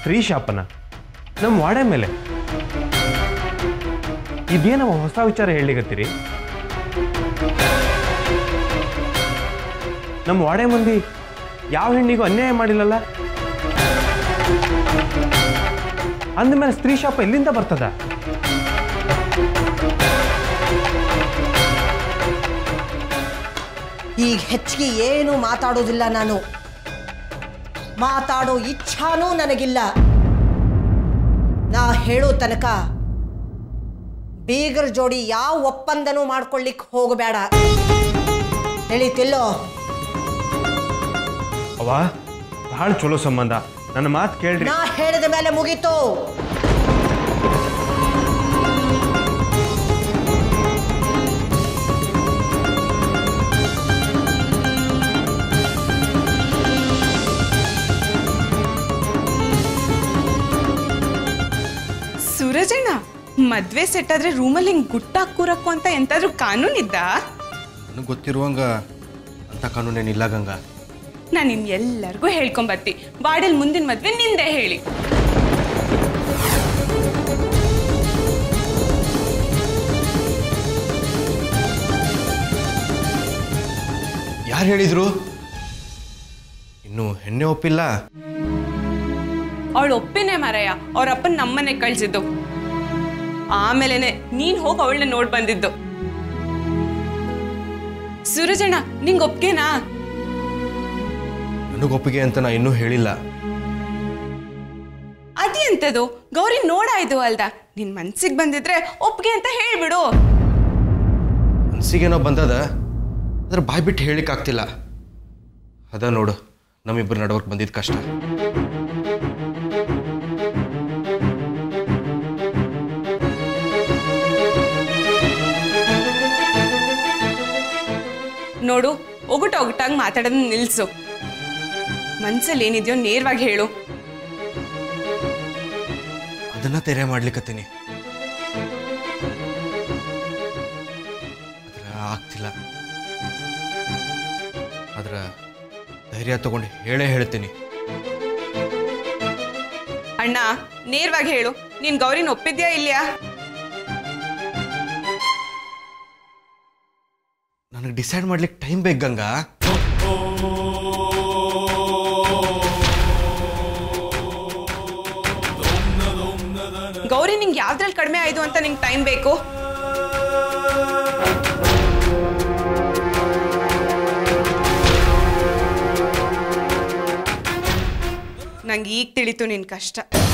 ಸ್ತ್ರೀ ಶಾಪನ ನಮ್ಮ ವಾಡೆ ಮೇಲೆ ಇದೇನವ ಹೊಸ ವಿಚಾರ ಹೇಳಿಗತ್ತೀರಿ ನಮ್ಮ ವಾಡೆ ಮಂದಿ ಯಾವ ಹೆಣ್ಣಿಗೂ ಅನ್ಯಾಯ ಮಾಡಿಲ್ಲಲ್ಲ ಅಂದಮೇಲೆ ಸ್ತ್ರೀ ಶಾಪ ಎಲ್ಲಿಂದ ಬರ್ತದ ಈಗ ಹೆಚ್ಚಿಗೆ ಏನು ಮಾತಾಡೋದಿಲ್ಲ ನಾನು ಮಾತಾಡೋ ಇಚ್ಛಾನೂ ನನಗಿಲ್ಲ ನಾ ಹೇಳೋ ತನಕ ಬೀಗರ ಜೋಡಿ ಯಾವ ಒಪ್ಪಂದನೂ ಮಾಡ್ಕೊಳ್ಳಿಕ್ ಹೋಗಬೇಡ ತಿಳಿತಿಲ್ಲೋ ಅವ ಬಹಳ ಚಲೋ ಸಂಬಂಧ ನನ್ನ ಮಾತು ಕೇಳ್ರಿ ನಾ ಹೇಳಿದ ಮೇಲೆ ಮುಗೀತು ಸೂರಜಣ್ಣ ಮದ್ವೆ ಸೆಟ್ ಆದ್ರೆ ರೂಮಲ್ಲಿ ಹಿಂಗ್ ಗುಟ್ಟಾಕ್ ಕೂರಕ್ಕು ಅಂತ ಎಂತಾದ್ರೂ ಕಾನೂನಿದ್ದ ನನಗೆ ಗೊತ್ತಿರುವಂಗ ಅಂತ ಕಾನೂನೇನಿಲ್ಲ ಗಂಗಾ ನಾನು ನಿಮ್ ಎಲ್ಲರಿಗೂ ಹೇಳ್ಕೊಂಬರ್ತಿ ಬಾಡಲ್ ಮುಂದಿನ ಮದ್ವೆ ನಿಂದೆ ಹೇಳಿ ಯಾರು ಹೇಳಿದ್ರು ಇನ್ನು ಹೆಣ್ಣೆ ಒಪ್ಪಿಲ್ಲ ಅವಳು ಒಪ್ಪಿನೇ ಮಾರಯ್ಯ ಅವ್ರ ಅಪ್ಪನ ನಮ್ಮನೆ ಕಳ್ಸಿದ್ದು ಆಮೇಲೆನೆ ನೀನ್ ಹೋಗಿ ಅವಳನ್ನ ನೋಡ್ ಬಂದಿದ್ದು ಸೂರಜಣ್ಣ ನಿಂಗ್ ಒಪ್ಗೆನಾ ನನಗೊಪ್ಪಿಗೆ ಅಂತ ನಾ ಇನ್ನೂ ಹೇಳಿಲ್ಲ ಅದೇಂತದು ಗೌರಿ ನೋಡಾಯ್ತು ಅಲ್ದ ನಿನ್ ಮನ್ಸಿಗೆ ಬಂದಿದ್ರೆ ಒಪ್ಗೆ ಅಂತ ಹೇಳ್ಬಿಡು ಮನ್ಸಿಗೇನೋ ಬಂದದ ಅದ್ರ ಬಾಯ್ ಬಿಟ್ಟು ಹೇಳಿಕ್ಕಾಗ್ತಿಲ್ಲ ಅದ ನೋಡು ನಮ್ಮಿಬ್ಬರು ನಡವರ್ಕ್ ಬಂದಿದ್ದ ಕಷ್ಟ ನೋಡು ಒಗಟ ಒಗಟಾಗಿ ಮಾತಾಡೋದನ್ನ ನಿಲ್ಸು ಮನ್ಸಲ್ಲಿ ಏನಿದೆಯೋ ನೇರವಾಗಿ ಹೇಳು ಅದನ್ನ ತೆರೆ ಮಾಡ್ಲಿಕ್ಕತ್ತೀನಿ ಅದ್ರ ಆಗ್ತಿಲ್ಲ ಅದ್ರ ಧೈರ್ಯ ತಗೊಂಡು ಹೇಳೇ ಹೇಳ್ತೀನಿ ಅಣ್ಣ ನೇರವಾಗಿ ಹೇಳು ನೀನ್ ಗೌರಿನ ಒಪ್ಪಿದ್ಯಾ ಇಲ್ಯಾ ನನಗೆ ಡಿಸೈಡ್ ಮಾಡ್ಲಿಕ್ಕೆ ಟೈಮ್ ಬೇಕು ಗಂಗಾ ಗೌರಿ ನಿಂಗೆ ಯಾವ್ದ್ರಲ್ಲಿ ಕಡಿಮೆ ಆಯ್ತು ಅಂತ ನಿಂಗೆ ಟೈಮ್ ಬೇಕು ನಂಗೆ ಈಗ ತಿಳಿತು ನಿನ್ ಕಷ್ಟ